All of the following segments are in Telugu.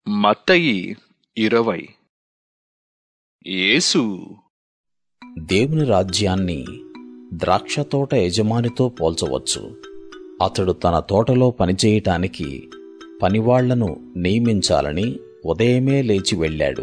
మత్తయి ఇరవై యేసు దేవుని రాజ్యాన్ని ద్రాక్షతోట యజమానితో పోల్చవచ్చు అతడు తన తోటలో పనిచేయటానికి పనివాళ్లను నియమించాలని ఉదయమే లేచి వెళ్ళాడు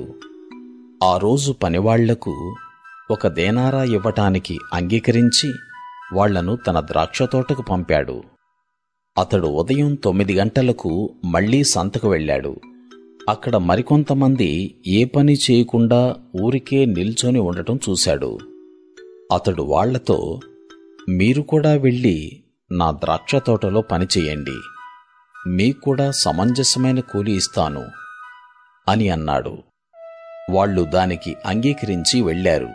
ఆ రోజు పనివాళ్లకు ఒక దేనారా ఇవ్వటానికి అంగీకరించి వాళ్లను తన ద్రాక్షతోటకు పంపాడు అతడు ఉదయం తొమ్మిది గంటలకు మళ్లీ సంతకు వెళ్ళాడు అక్కడ మరికొంతమంది ఏ పని చేయకుండా ఊరికే నిల్చొని ఉండటం చూశాడు అతడు వాళ్లతో మీరు కూడా వెళ్ళి నా ద్రాక్ష తోటలో పని చేయండి మీకు కూడా సమంజసమైన కూలి ఇస్తాను అని అన్నాడు వాళ్ళు దానికి అంగీకరించి వెళ్ళారు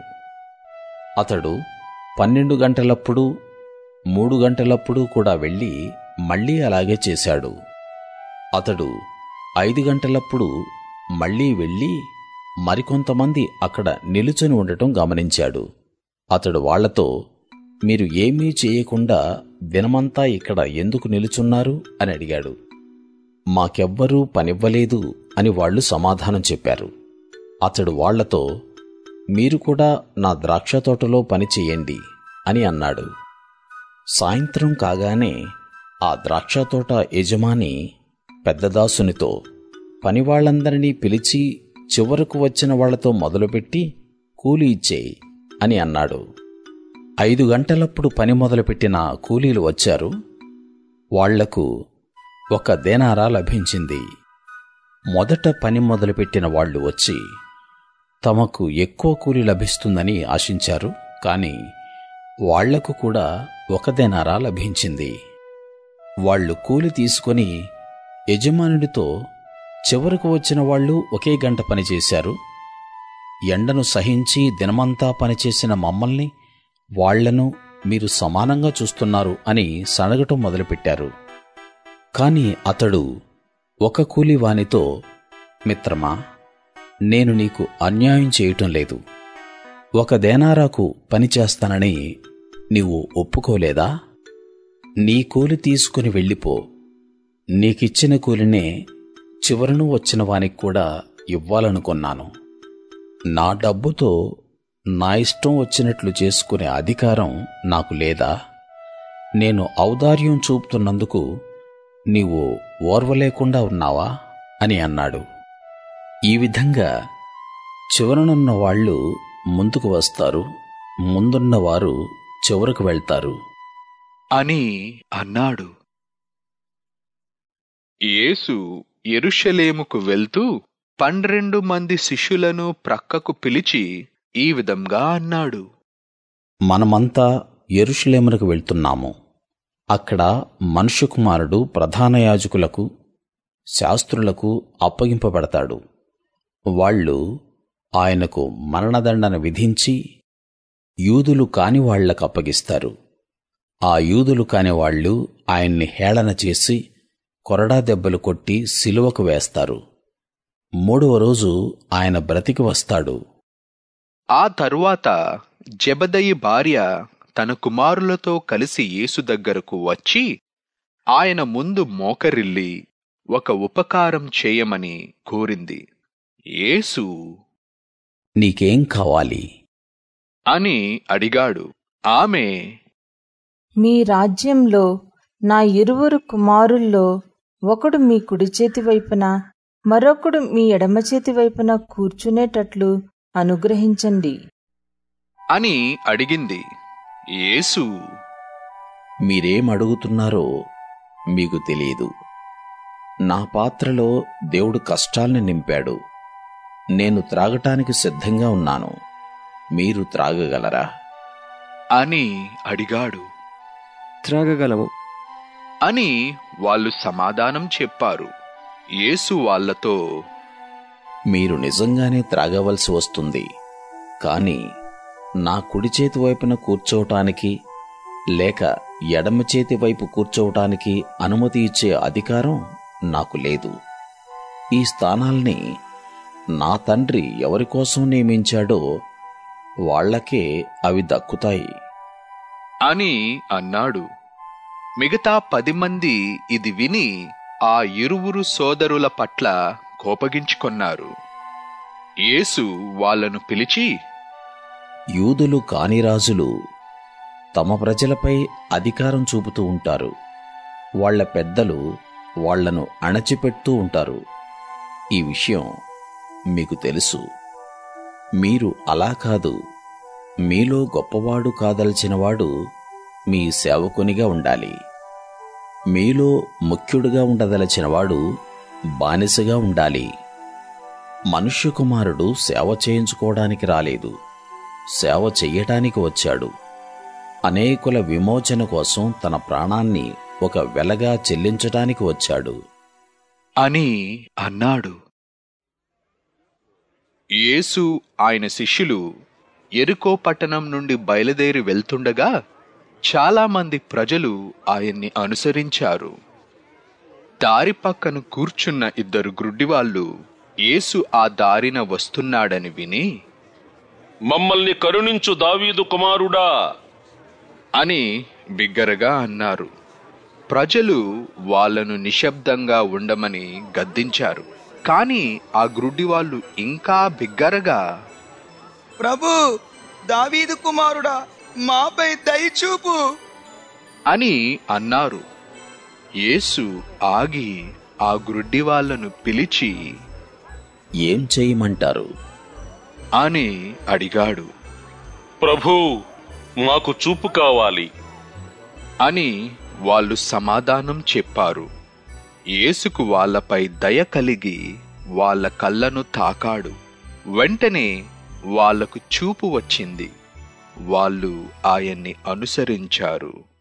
అతడు పన్నెండు గంటలప్పుడు మూడు గంటలప్పుడు కూడా వెళ్ళి మళ్ళీ అలాగే చేశాడు అతడు ఐదు గంటలప్పుడు మళ్ళీ వెళ్ళి మరికొంతమంది అక్కడ నిలుచుని ఉండటం గమనించాడు అతడు వాళ్లతో మీరు ఏమీ చేయకుండా దినమంతా ఇక్కడ ఎందుకు నిలుచున్నారు అని అడిగాడు మాకెవ్వరూ పనివ్వలేదు అని వాళ్ళు సమాధానం చెప్పారు అతడు వాళ్లతో మీరు కూడా నా ద్రాక్ష తోటలో పని చెయ్యండి అని అన్నాడు సాయంత్రం కాగానే ఆ ద్రాక్షతోట యజమాని పెద్దదాసునితో పనివాళ్లందరినీ పిలిచి చివరకు వచ్చిన వాళ్లతో మొదలుపెట్టి కూలి ఇచ్చేయి అని అన్నాడు ఐదు గంటలప్పుడు పని మొదలుపెట్టిన కూలీలు వచ్చారు వాళ్లకు ఒక దేనారా లభించింది మొదట పని మొదలుపెట్టిన వాళ్ళు వచ్చి తమకు ఎక్కువ కూలి లభిస్తుందని ఆశించారు కాని వాళ్లకు కూడా ఒక దేనారా లభించింది వాళ్ళు కూలి తీసుకొని యజమానుడితో చివరకు వచ్చిన వాళ్ళు ఒకే గంట పనిచేశారు ఎండను సహించి దినమంతా పనిచేసిన మమ్మల్ని వాళ్లను మీరు సమానంగా చూస్తున్నారు అని సణగటం మొదలుపెట్టారు కాని అతడు ఒక కూలి వానితో మిత్రమా నేను నీకు అన్యాయం చేయటం లేదు ఒక దేనారాకు పని చేస్తానని నీవు ఒప్పుకోలేదా నీ కూలి తీసుకుని వెళ్ళిపో నీకిచ్చిన కూలినే చివరను వచ్చిన వానికి కూడా ఇవ్వాలనుకున్నాను నా డబ్బుతో నా ఇష్టం వచ్చినట్లు చేసుకునే అధికారం నాకు లేదా నేను ఔదార్యం చూపుతున్నందుకు నీవు ఓర్వలేకుండా ఉన్నావా అని అన్నాడు ఈ విధంగా చివరనున్న వాళ్ళు ముందుకు వస్తారు ముందున్నవారు చివరకు వెళ్తారు అని అన్నాడు యేసు యెరూషలేముకు వెళ్తూ పన్నెండు మంది శిష్యులను ప్రక్కకు పిలిచి ఈ విధంగా అన్నాడు మనమంతా యెరూషలేమునకు వెళ్తున్నాము అక్కడ మనుష్య కుమారుడు ప్రధాన యాజకులకు శాస్త్రులకు అప్పగింపబడతాడు వాళ్ళు ఆయనకు మరణదండన విధించి యూదులు కాని వాళ్లకు అప్పగిస్తారు ఆ యూదులు కాని వాళ్ళు ఆయన్ని హేళన చేసి కొరడా దెబ్బలు కొట్టి సిలువకు వేస్తారు మూడవ రోజు ఆయన బ్రతికి వస్తాడు ఆ తరువాత జెబదయి భార్య తన కుమారులతో కలిసి యేసు దగ్గరకు వచ్చి ఆయన ముందు మోకరిల్లి ఒక ఉపకారం చేయమని కోరింది యేసు నీకేం కావాలి అని అడిగాడు ఆమె మీ రాజ్యంలో నా ఇరువురు కుమారుల్లో ఒకడు మీ కుడి చేతి వైపున మరొకడు మీ ఎడమ చేతి వైపున కూర్చునేటట్లు అనుగ్రహించండి అని అడిగింది యేసు మీరేం అడుగుతున్నారో మీకు తెలియదు నా పాత్రలో దేవుడు కష్టాల్ని నింపాడు నేను త్రాగటానికి సిద్ధంగా ఉన్నాను మీరు త్రాగగలరా అని అడిగాడు త్రాగగలము అని వాళ్ళు సమాధానం చెప్పారు యేసు వాళ్ళతో మీరు నిజంగానే త్రాగవలసి వస్తుంది కాని నా కుడి చేతి వైపున కూర్చోవటానికి లేక ఎడమ చేతి వైపు కూర్చోవటానికి అనుమతి ఇచ్చే అధికారం నాకు లేదు ఈ స్థానాల్ని నా తండ్రి ఎవరికోసం నియమించాడో వాళ్లకే అవి దక్కుతాయి అని అన్నాడు మిగతా పది మంది ఇది విని ఆ ఇరువురు సోదరుల పట్ల కోపగించుకొన్నారు యేసు వాళ్ళను పిలిచి యూదులు కాని రాజులు తమ ప్రజలపై అధికారం చూపుతూ ఉంటారు వాళ్ళ పెద్దలు వాళ్లను అణచిపెడుతూ ఉంటారు ఈ విషయం మీకు తెలుసు మీరు అలా కాదు మీలో గొప్పవాడు కాదలిచినవాడు మీ సేవకునిగా ఉండాలి మీలో ముఖ్యుడుగా ఉండదలచినవాడు బానిసగా ఉండాలి మనుష్య కుమారుడు సేవ చేయించుకోవడానికి రాలేదు సేవ చెయ్యటానికి వచ్చాడు అనేకుల విమోచన కోసం తన ప్రాణాన్ని ఒక వెలగా చెల్లించటానికి వచ్చాడు అని అన్నాడు యేసు ఆయన శిష్యులు ఎరుకో పట్టణం నుండి బయలుదేరి వెళ్తుండగా చాలామంది ప్రజలు ఆయన్ని అనుసరించారు దారి పక్కన కూర్చున్న ఇద్దరు గ్రుడ్డివాళ్ళు యేసు ఆ దారిన వస్తున్నాడని విని మమ్మల్ని కరుణించు దావీదు కుమారుడా అని బిగ్గరగా అన్నారు ప్రజలు వాళ్ళను నిశ్శబ్దంగా ఉండమని గద్దించారు కాని ఆ గ్రుడ్డివాళ్ళు ఇంకా బిగ్గరగా ప్రభు దావీదు కుమారుడా మాపై దయచూపు అని అన్నారు యేసు ఆగి ఆ గ్రుడ్డివాళ్లను పిలిచి ఏం చేయమంటారు అని అడిగాడు ప్రభూ మాకు చూపు కావాలి అని వాళ్ళు సమాధానం చెప్పారు యేసుకు వాళ్ళపై దయ కలిగి వాళ్ళ కళ్ళను తాకాడు వెంటనే వాళ్లకు చూపు వచ్చింది వాళ్ళు ఆయన్ని అనుసరించారు